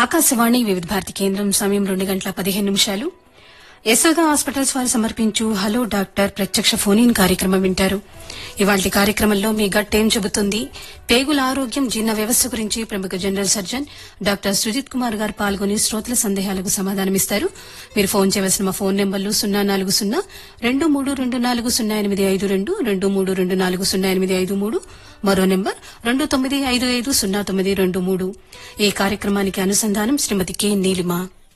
ఆకాశవాణి వివిధ భారతి కేంద్రం సమయం రెండు గంటల పదిహేను నిమిషాలు యశోద హాస్పిటల్స్ వారు సమర్పించు హలో డాక్టర్ ప్రత్యక్ష ఫోన్ ఇన్ కార్యక్రమం వింటారు ఇవాళ కార్యక్రమంలో మీ గట్ ఏం చెబుతుంది పేగుల ఆరోగ్యం జీర్ణ వ్యవస్థ గురించి ప్రముఖ general surgeon doctor Sujith Kumar గారు పాల్గొని శ్రోతల సందేహాలకు సమాధానమిస్తారు మీరు ఫోన్ చేయవలసిన మా ఫోన్ నెంబర్లు సున్నా నాలుగు సున్నా రెండు మూడు రెండు నాలుగు సున్నా ఎనిమిది ఐదు రెండు రెండు మూడు రెండు నాలుగు సున్నా ఎనిమిది ఐదు మూడు మరో నెంబర్ రెండు తొమ్మిది ఐదు ఐదు సున్నా తొమ్మిది రెండు మూడు ఈ కార్యక్రమానికి అనుసంధానం శ్రీమతి కె నీలిమ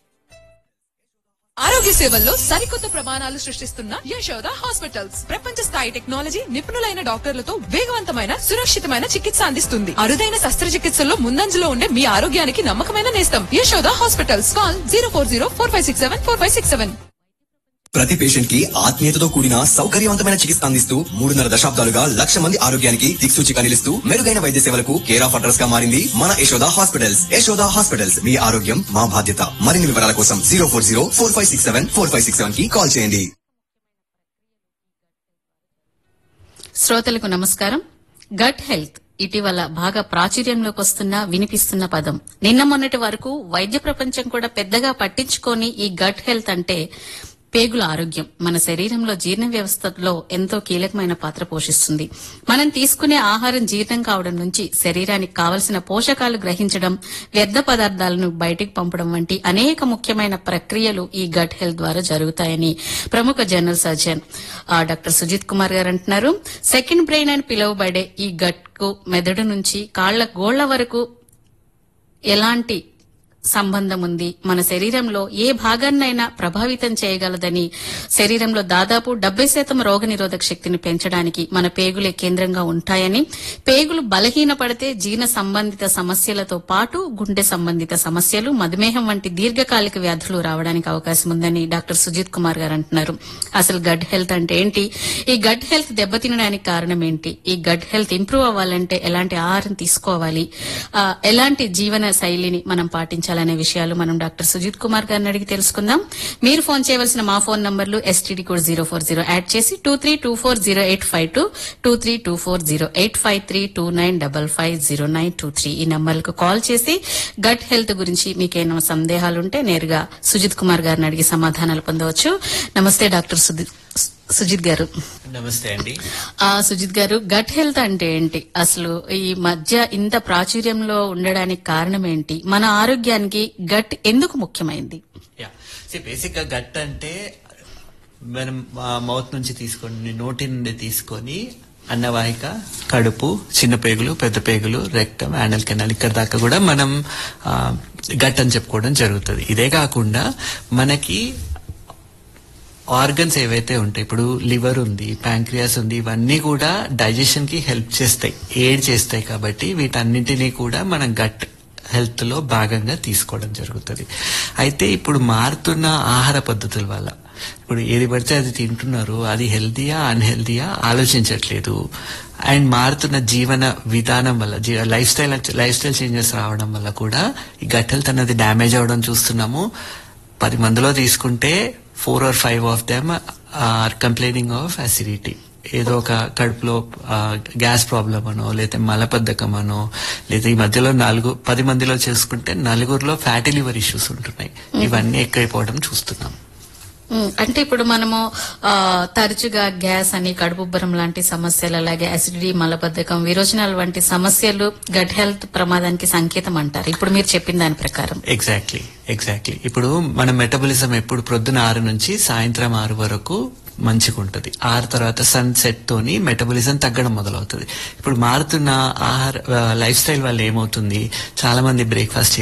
ఆరోగ్య సేవల్లో సరికొత్త ప్రమాణాలు సృష్టిస్తున్న యశోద హాస్పిటల్స్ ప్రపంచ స్థాయి టెక్నాలజీ నిపుణులైన డాక్టర్లతో వేగవంతమైన సురక్షితమైన చికిత్స అందిస్తుంది అరుదైన శస్త్రచికిత్సల్లో ముందంజలో ఉండే మీ ఆరోగ్యానికి నమ్మకమైన నేస్తం Yashoda hospitals call zero four zero four five six seven four five six seven ప్రతి పేషెంట్ కి ఆత్మీయతతో కూడిన సౌకర్యవంతమైన చికిత్స అందిస్తూ మూడున్నర దశాబ్దాలుగా లక్ష మంది ఆరోగ్యానికి దిక్సూచిగా నిలుస్తూ మెరుగైన వైద్య సేవలకు కేర్ ఆఫ్ అడ్రస్ గా మారింది మన యశోద హాస్పిటల్స్ యశోద హాస్పిటల్స్ మీ ఆరోగ్యం మా బాధ్యత మరిన్ని వివరాల కోసం zero four zero four five six seven four five six seven కి కాల్ చేయండి శ్రోతలకు నమస్కారం గట్ హెల్త్ ఇటీవల బాగా ప్రాచుర్యంలోకి వస్తున్న వినిపిస్తున్న పదం నిన్న మొన్నటి వరకు వైద్య ప్రపంచం కూడా పెద్దగా పట్టించుకొని ఈ గట్ హెల్త్ అంటే పేగుల ఆరోగ్యం మన శరీరంలో జీర్ణ వ్యవస్థలో ఎంతో కీలకమైన పాత్ర పోషిస్తుంది మనం తీసుకునే ఆహారం జీర్ణం కావడం నుంచి శరీరానికి కావలసిన పోషకాలు గ్రహించడం వ్యర్థ పదార్థాలను బయటికి పంపడం వంటి అనేక ముఖ్యమైన ప్రక్రియలు ఈ గట్ హెల్త్ ద్వారా జరుగుతాయని ప్రముఖ జనరల్ సర్జన్ ఆ, డాక్టర్ సుజిత్ కుమార్ గారు అంటున్నారు సెకండ్ బ్రెయిన్ అని పిలువబడే ఈ గట్ కు మెదడు నుంచి కాళ్ల గోళ్ల వరకు ఎలాంటి సంబంధం ఉంది మన శరీరంలో ఏ భాగాన్నైనా ప్రభావితం చేయగలదని శరీరంలో దాదాపు డెబ్బై శాతం రోగ నిరోధక శక్తిని పెంచడానికి మన పేగులే కేంద్రంగా ఉంటాయని పేగులు బలహీనపడితే జీర్ణ సంబంధిత సమస్యలతో పాటు గుండె సంబంధిత సమస్యలు మధుమేహం వంటి దీర్ఘకాలిక వ్యాధులు రావడానికి అవకాశం ఉందని డాక్టర్ సుజిత్ కుమార్ గారు అంటున్నారు అసలు గడ్ హెల్త్ అంటే ఏంటి ఈ గడ్ హెల్త్ దెబ్బతినడానికి కారణం ఏంటి ఈ గడ్ హెల్త్ ఇంప్రూవ్ అవ్వాలంటే ఎలాంటి ఆహారం తీసుకోవాలి ఆ, ఎలాంటి జీవన శైలిని మనం పాటించాలనే విషయాలు మనం డాక్టర్ సుజిత్ కుమార్ గారిని అడిగి తెలుసుకుందాం మీరు ఫోన్ చేయవలసిన మా ఫోన్ నంబర్లు STD code zero four zero add చేసి two three two four zero eight five two two three two four zero eight five three two nine double five zero nine two three ఈ నంబర్లకు call చేసి gut health గురించి మీకేమైనా సందేహాలుంటే నేరుగా సుజిత్ కుమార్ గారిని అడిగి సమాధానాలు పొందవచ్చు నమస్తే డాక్టర్ సుజిత్ సుజిత్ గారు నమస్తే అండి ఆ సుజిత్ గారు గట్ హెల్త్ అంటే ఏంటి అసలు ఈ మధ్య ఇంత ప్రాచుర్యంలో ఉండడానికి కారణం ఏంటి మన ఆరోగ్యానికి గట్ ఎందుకు ముఖ్యమైంది యా బేసిక్ గా గట్ అంటే మనం మౌత్ నుంచి తీసుకొని నోటి నుండి తీసుకొని అన్నవాహిక కడుపు చిన్న పేగులు పెద్ద పేగులు రెక్టం యానల్ కెనాల్ ఇక్కడ దాకా కూడా మనం ఆ, గట్ అని చెప్పుకోవడం జరుగుతుంది ఇదే కాకుండా మనకి ఆర్గన్స్ ఏవైతే ఉంటాయి ఇప్పుడు లివర్ ఉంది ప్యాంక్రియాస్ ఉంది ఇవన్నీ కూడా డైజెషన్ కి హెల్ప్ చేస్తాయి ఎయిడ్ చేస్తాయి కాబట్టి వీటన్నింటినీ కూడా మనం గట్ హెల్త్ లో భాగంగా తీసుకోవడం జరుగుతుంది అయితే ఇప్పుడు మారుతున్న ఆహార పద్ధతుల వల్ల ఇప్పుడు ఏది పడితే అది తింటున్నారు అది హెల్తీయా అన్హెల్తీయా ఆలోచించట్లేదు అండ్ మారుతున్న జీవన విధానం వల్ల lifestyle lifestyle changes రావడం వల్ల కూడా ఈ గట్ హెల్త్ అనేది డ్యామేజ్ అవడం చూస్తున్నాము పది మందిలో తీసుకుంటే four or five of them are complaining of acidity ఏదో ఒక కడుపులో గ్యాస్ ప్రాబ్లం అనో లేదా మలబద్ధకం అనో లేదా ఈ మధ్యలో నాలుగు పది మందిలో చేసుకుంటే నలుగురిలో ఫ్యాటీ లివర్ ఇష్యూస్ ఉంటున్నాయి ఇవన్నీ ఎక్కువైపోవడం చూస్తున్నాం ఉమ్, అంటే ఇప్పుడు మనము ఆ, తరచుగా గ్యాస్ అని కడుపుబ్బరం లాంటి సమస్యలు అలాగే అసిడిటీ మలబద్ధకం విరోచనాలు వంటి సమస్యలు గట్ హెల్త్ ప్రమాదానికి సంకేతం అంటారు ఇప్పుడు మీరు చెప్పిన దాని ప్రకారం ఎగ్జాక్ట్లీ ఎగ్జాక్ట్లీ ఇప్పుడు మన మెటబాలిజం ఎప్పుడు ప్రొద్దున ఆరు నుంచి సాయంత్రం ఆరు వరకు మంచిగా ఉంటుంది ఆరు తర్వాత సన్ సెట్ తోని మెటబాలిజం తగ్గడం మొదలవుతుంది ఇప్పుడు మారుతున్న ఆహార లైఫ్ స్టైల్ వల్ల ఏమవుతుంది చాలా మంది బ్రేక్ఫాస్ట్